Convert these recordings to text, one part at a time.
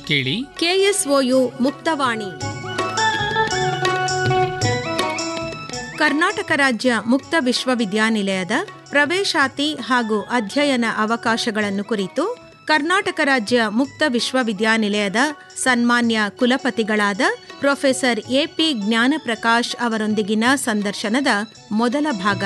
ಕೇಳಿ ಕೆಎಸ್ಒಯು ಮುಕ್ತವಾಣಿ ಕರ್ನಾಟಕ ರಾಜ್ಯ ಮುಕ್ತ ವಿಶ್ವವಿದ್ಯಾನಿಲಯದ ಪ್ರವೇಶಾತಿ ಹಾಗೂ ಅಧ್ಯಯನ ಅವಕಾಶಗಳನ್ನು ಕುರಿತು ಕರ್ನಾಟಕ ರಾಜ್ಯ ಮುಕ್ತ ವಿಶ್ವವಿದ್ಯಾನಿಲಯದ ಸನ್ಮಾನ್ಯ ಕುಲಪತಿಗಳಾದ ಪ್ರೊಫೆಸರ್ ಎಪಿ ಜ್ಞಾನಪ್ರಕಾಶ್ ಅವರೊಂದಿಗಿನ ಸಂದರ್ಶನದ ಮೊದಲ ಭಾಗ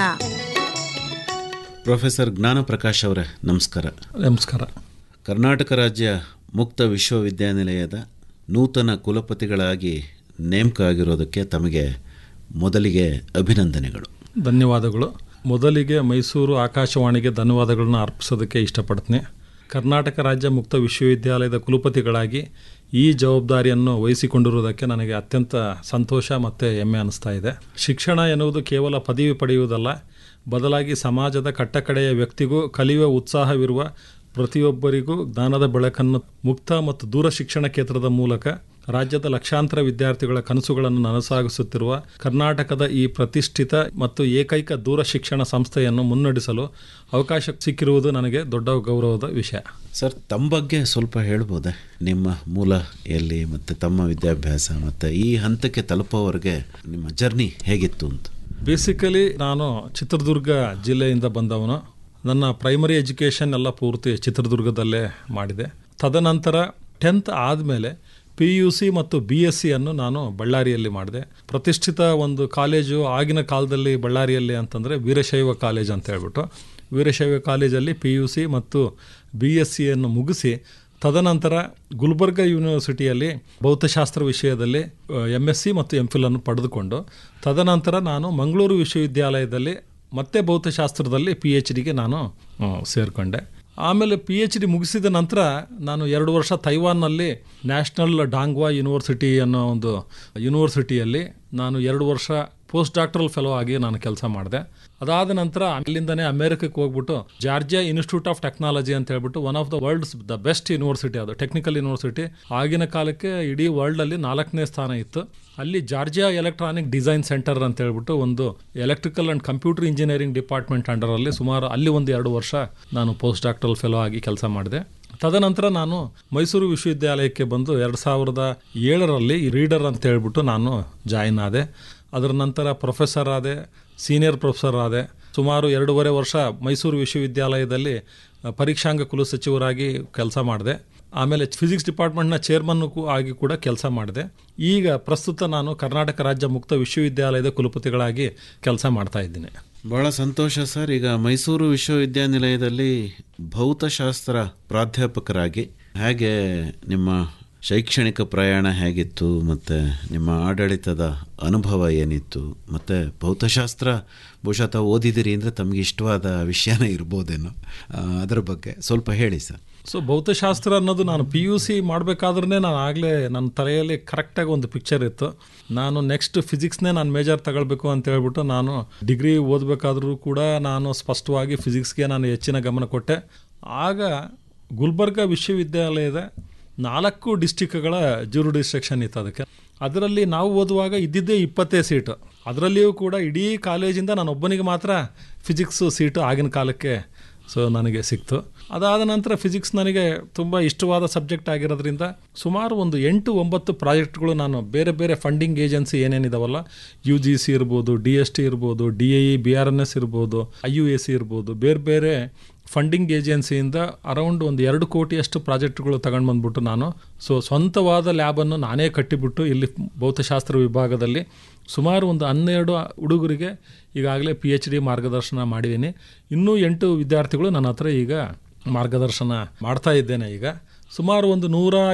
ಪ್ರೊಫೆಸರ್ ಜ್ಞಾನಪ್ರಕಾಶ್ ಅವರೇ ನಮಸ್ಕಾರ ನಮಸ್ಕಾರ ಕರ್ನಾಟಕ ರಾಜ್ಯ ಮುಕ್ತ ವಿಶ್ವವಿದ್ಯಾನಿಲಯದ ನೂತನ ಕುಲಪತಿಗಳಾಗಿ ನೇಮಕ ಆಗಿರೋದಕ್ಕೆ ತಮಗೆ ಮೊದಲಿಗೆ ಅಭಿನಂದನೆಗಳು ಧನ್ಯವಾದಗಳು ಮೊದಲಿಗೆ ಮೈಸೂರು ಆಕಾಶವಾಣಿಗೆ ಧನ್ಯವಾದಗಳನ್ನ ಅರ್ಪಿಸೋದಕ್ಕೆ ಇಷ್ಟಪಡ್ತೀನಿ ಕರ್ನಾಟಕ ರಾಜ್ಯ ಮುಕ್ತ ವಿಶ್ವವಿದ್ಯಾಲಯದ ಕುಲಪತಿಗಳಾಗಿ ಈ ಜವಾಬ್ದಾರಿಯನ್ನು ವಹಿಸಿಕೊಂಡಿರುವುದಕ್ಕೆ ನನಗೆ ಅತ್ಯಂತ ಸಂತೋಷ ಮತ್ತು ಹೆಮ್ಮೆ ಅನಿಸ್ತಾ ಇದೆ ಶಿಕ್ಷಣ ಎನ್ನುವುದು ಕೇವಲ ಪದವಿ ಪಡೆಯುವುದಲ್ಲ ಬದಲಾಗಿ ಸಮಾಜದ ಕಟ್ಟಕಡೆಯ ವ್ಯಕ್ತಿಗೂ ಕಲಿಯುವ ಉತ್ಸಾಹವಿರುವ ಪ್ರತಿಯೊಬ್ಬರಿಗೂ ಜ್ಞಾನದ ಬೆಳಕನ್ನು ಮುಕ್ತ ಮತ್ತು ದೂರ ಶಿಕ್ಷಣ ಕ್ಷೇತ್ರದ ಮೂಲಕ ರಾಜ್ಯದ ಲಕ್ಷಾಂತರ ವಿದ್ಯಾರ್ಥಿಗಳ ಕನಸುಗಳನ್ನು ನನಸಾಗಿಸುತ್ತಿರುವ ಕರ್ನಾಟಕದ ಈ ಪ್ರತಿಷ್ಠಿತ ಮತ್ತು ಏಕೈಕ ದೂರ ಶಿಕ್ಷಣ ಸಂಸ್ಥೆಯನ್ನು ಮುನ್ನಡೆಸಲು ಅವಕಾಶ ಸಿಕ್ಕಿರುವುದು ನನಗೆ ದೊಡ್ಡ ಗೌರವದ ವಿಷಯ ಸರ್ ತಮ್ಮ ಬಗ್ಗೆ ಸ್ವಲ್ಪ ಹೇಳ್ಬೋದೆ ನಿಮ್ಮ ಮೂಲ ಎಲ್ಲಿ ಮತ್ತು ತಮ್ಮ ವಿದ್ಯಾಭ್ಯಾಸ ಮತ್ತು ಈ ಹಂತಕ್ಕೆ ತಲುಪೋವರೆಗೆ ನಿಮ್ಮ ಜರ್ನಿ ಹೇಗಿತ್ತು ಅಂತ ಬೇಸಿಕಲಿ ನಾನು ಚಿತ್ರದುರ್ಗ ಜಿಲ್ಲೆಯಿಂದ ಬಂದವನು ನನ್ನ ಪ್ರೈಮರಿ ಎಜುಕೇಷನ್ ಎಲ್ಲ ಪೂರ್ತಿ ಚಿತ್ರದುರ್ಗದಲ್ಲೇ ಮಾಡಿದೆ ತದನಂತರ ಟೆಂತ್ ಆದಮೇಲೆ ಪಿ ಯು ಸಿ ಮತ್ತು ಬಿ ಎಸ್ ಸಿಯನ್ನು ನಾನು ಬಳ್ಳಾರಿಯಲ್ಲಿ ಮಾಡಿದೆ ಪ್ರತಿಷ್ಠಿತ ಒಂದು ಕಾಲೇಜು ಆಗಿನ ಕಾಲದಲ್ಲಿ ಬಳ್ಳಾರಿಯಲ್ಲಿ ಅಂತಂದರೆ ವೀರಶೈವ ಕಾಲೇಜ್ ಅಂತ ಹೇಳ್ಬಿಟ್ಟು ವೀರಶೈವ ಕಾಲೇಜಲ್ಲಿ ಪಿ ಯು ಸಿ ಮತ್ತು ಬಿ ಎಸ್ ಸಿಯನ್ನು ಮುಗಿಸಿ ತದನಂತರ ಗುಲ್ಬರ್ಗ ಯೂನಿವರ್ಸಿಟಿಯಲ್ಲಿ ಭೌತಶಾಸ್ತ್ರ ವಿಷಯದಲ್ಲಿ ಎಮ್ ಎಸ್ ಸಿ ಮತ್ತು ಎಂ ಫಿಲ್ ಅನ್ನು ಪಡೆದುಕೊಂಡು ತದನಂತರ ನಾನು ಮಂಗಳೂರು ವಿಶ್ವವಿದ್ಯಾಲಯದಲ್ಲಿ ಮತ್ತೆ ಭೌತಶಾಸ್ತ್ರದಲ್ಲಿ ಪಿ ಎಚ್ ಡಿಗೆ ನಾನು ಆ, ಸೇರಿಕೊಂಡೆ ಆಮೇಲೆ ಪಿ ಎಚ್ ಡಿ ಮುಗಿಸಿದ ನಂತರ ನಾನು ಎರಡು ವರ್ಷ ತೈವಾನ್ನಲ್ಲಿ ನ್ಯಾಷನಲ್ ಡಾಂಗ್ವಾ ಯೂನಿವರ್ಸಿಟಿ ಅನ್ನೋ ಒಂದು ಯೂನಿವರ್ಸಿಟಿಯಲ್ಲಿ ನಾನು ಎರಡು ವರ್ಷ ಪೋಸ್ಟ್ ಡಾಕ್ಟರಲ್ ಫೆಲೋ ಆಗಿ ನಾನು ಕೆಲಸ ಮಾಡಿದೆ ಅದಾದ ನಂತರ ಅಲ್ಲಿಂದನೇ ಅಮೆರಿಕಕ್ಕೆ ಹೋಗ್ಬಿಟ್ಟು ಜಾರ್ಜಿಯಾ ಇನ್ಸ್ಟಿಟ್ಯೂಟ್ ಆಫ್ ಟೆಕ್ನಾಲಜಿ ಅಂತ ಹೇಳ್ಬಿಟ್ಟು one of the world's the best university ಅದು ಟೆಕ್ನಿಕಲ್ ಯೂನಿವರ್ಸಿಟಿ ಆಗಿನ ಕಾಲಕ್ಕೆ ಇಡೀ ವರ್ಲ್ಡಲ್ಲಿ ನಾಲ್ಕನೇ ಸ್ಥಾನ ಇತ್ತು ಅಲ್ಲಿ ಜಾರ್ಜಿಯಾ ಎಲೆಕ್ಟ್ರಾನಿಕ್ ಡಿಸೈನ್ ಸೆಂಟರ್ ಅಂತ ಹೇಳ್ಬಿಟ್ಟು ಒಂದು electrical and computer engineering department ಅಂಡರಲ್ಲಿ ಸುಮಾರು ಅಲ್ಲಿ ಒಂದು ಎರಡು ವರ್ಷ ನಾನು ಪೋಸ್ಟ್ ಡಾಕ್ಟರಲ್ ಫೆಲೋ ಆಗಿ ಕೆಲಸ ಮಾಡಿದೆ ತದನಂತರ ನಾನು ಮೈಸೂರು ವಿಶ್ವವಿದ್ಯಾಲಯಕ್ಕೆ ಬಂದು ಎರಡು ಸಾವಿರದ ಏಳರಲ್ಲಿ ರೀಡರ್ ಅಂತ ಹೇಳ್ಬಿಟ್ಟು ನಾನು ಜಾಯಿನ್ ಆದೆ ಅದರ ನಂತರ ಪ್ರೊಫೆಸರ್ ಆದೆ ಸೀನಿಯರ್ ಪ್ರೊಫೆಸರ್ ಆದೆ ಸುಮಾರು ಎರಡೂವರೆ ವರ್ಷ ಮೈಸೂರು ವಿಶ್ವವಿದ್ಯಾಲಯದಲ್ಲಿ ಆ, ಪರೀಕ್ಷಾಂಗ ಕುಲಸಚಿವರಾಗಿ ಕೆಲಸ ಮಾಡಿದೆ ಆಮೇಲೆ ಫಿಸಿಕ್ಸ್ ಡಿಪಾರ್ಟ್ಮೆಂಟ್ನ ಚೇರ್ಮನ್ ಆಗಿ ಕೂಡ ಕೆಲಸ ಮಾಡಿದೆ ಈಗ ಪ್ರಸ್ತುತ ನಾನು ಕರ್ನಾಟಕ ರಾಜ್ಯ ಮುಕ್ತ ವಿಶ್ವವಿದ್ಯಾಲಯದ ಕುಲಪತಿಗಳಾಗಿ ಕೆಲಸ ಮಾಡ್ತಾ ಇದ್ದೀನಿ ಬಹಳ ಸಂತೋಷ ಸರ್ ಈಗ ಮೈಸೂರು ವಿಶ್ವವಿದ್ಯಾನಿಲಯದಲ್ಲಿ ಭೌತಶಾಸ್ತ್ರ ಪ್ರಾಧ್ಯಾಪಕರಾಗಿ ಹೇಗೆ ನಿಮ್ಮ ಶೈಕ್ಷಣಿಕ ಪ್ರಯಾಣ ಹೇಗಿತ್ತು ಮತ್ತು ನಿಮ್ಮ ಆಡಳಿತದ ಅನುಭವ ಏನಿತ್ತು ಮತ್ತು ಭೌತಶಾಸ್ತ್ರ ಬಹುಶಃ ತಾವು ಓದಿದಿರಿ ಅಂದರೆ ತಮಗೆ ಇಷ್ಟವಾದ ವಿಷಯನೇ ಇರ್ಬೋದೇನೋ ಆ, ಅದರ ಬಗ್ಗೆ ಸ್ವಲ್ಪ ಹೇಳಿ ಸರ್ ಸೊ ಭೌತಶಾಸ್ತ್ರ ಅನ್ನೋದು ನಾನು ಪಿ ಯು ಸಿ ಮಾಡಬೇಕಾದ್ರೆ ನಾನು ಆಗಲೇ ನನ್ನ ತಲೆಯಲ್ಲಿ ಕರೆಕ್ಟಾಗಿ ಒಂದು ಪಿಕ್ಚರ್ ಇತ್ತು ನಾನು ನೆಕ್ಸ್ಟ್ ಫಿಸಿಕ್ಸ್ನೇ ನಾನು ಮೇಜರ್ ತಗೊಳ್ಬೇಕು ಅಂತ ಹೇಳ್ಬಿಟ್ಟು ನಾನು ಡಿಗ್ರಿ ಓದಬೇಕಾದ್ರೂ ಕೂಡ ನಾನು ಸ್ಪಷ್ಟವಾಗಿ ಫಿಸಿಕ್ಸ್ಗೆ ನಾನು ಹೆಚ್ಚಿನ ಗಮನ ಕೊಟ್ಟೆ ಆಗ ಗುಲ್ಬರ್ಗ ವಿಶ್ವವಿದ್ಯಾಲಯದ ನಾಲ್ಕು ಡಿಸ್ಟಿಕ್ಗಳ ಡಿಸ್ಟ್ರಿಕ್ಷನ್ ಇತ್ತು ಅದಕ್ಕೆ ಅದರಲ್ಲಿ ನಾವು ಓದುವಾಗ ಇದ್ದಿದ್ದೇ ಇಪ್ಪತ್ತೇ ಸೀಟು ಅದರಲ್ಲಿಯೂ ಕೂಡ ಇಡೀ ಕಾಲೇಜಿಂದ ನಾನು ಒಬ್ಬನಿಗೆ ಮಾತ್ರ ಫಿಸಿಕ್ಸ್ ಸೀಟು ಆಗಿನ ಕಾಲಕ್ಕೆ ಸೊ ನನಗೆ ಸಿಕ್ತು ಅದಾದ ನಂತರ ಫಿಸಿಕ್ಸ್ ನನಗೆ ತುಂಬ ಇಷ್ಟವಾದ ಸಬ್ಜೆಕ್ಟ್ ಆಗಿರೋದ್ರಿಂದ ಸುಮಾರು ಒಂದು ಎಂಟು ಒಂಬತ್ತು ಪ್ರಾಜೆಕ್ಟ್ಗಳು ನಾನು ಬೇರೆ ಬೇರೆ ಫಂಡಿಂಗ್ ಏಜೆನ್ಸಿ ಏನೇನಿದಾವಲ್ಲ ಯು ಜಿ ಸಿ ಇರ್ಬೋದು ಡಿ ಎಸ್ ಟಿ ಇರ್ಬೋದು D A E B R N S ಇರ್ಬೋದು ಐ ಯು ಎ ಸಿ ಇರ್ಬೋದು ಬೇರೆ ಬೇರೆ ಫಂಡಿಂಗ್ ಏಜೆನ್ಸಿಯಿಂದ ಅರೌಂಡ್ ಒಂದು ಎರಡು ಕೋಟಿಯಷ್ಟು ಪ್ರಾಜೆಕ್ಟ್ಗಳು ತಗೊಂಡು ಬಂದ್ಬಿಟ್ಟು ನಾನು ಸೊ ಸ್ವಂತವಾದ ಲ್ಯಾಬನ್ನು ನಾನೇ ಕಟ್ಟಿಬಿಟ್ಟು ಇಲ್ಲಿ ಭೌತಶಾಸ್ತ್ರ ವಿಭಾಗದಲ್ಲಿ ಸುಮಾರು ಒಂದು ಹನ್ನೆರಡು ಹುಡುಗರಿಗೆ ಈಗಾಗಲೇ ಪಿ ಎಚ್ ಡಿ ಮಾರ್ಗದರ್ಶನ ಮಾಡಿದ್ದೀನಿ ಇನ್ನೂ ಎಂಟು ವಿದ್ಯಾರ್ಥಿಗಳು ನನ್ನ ಹತ್ರ ಈಗ ಮಾರ್ಗದರ್ಶನ ಮಾಡ್ತಾ ಇದ್ದೇನೆ ಈಗ ಸುಮಾರು ಒಂದು ನೂರ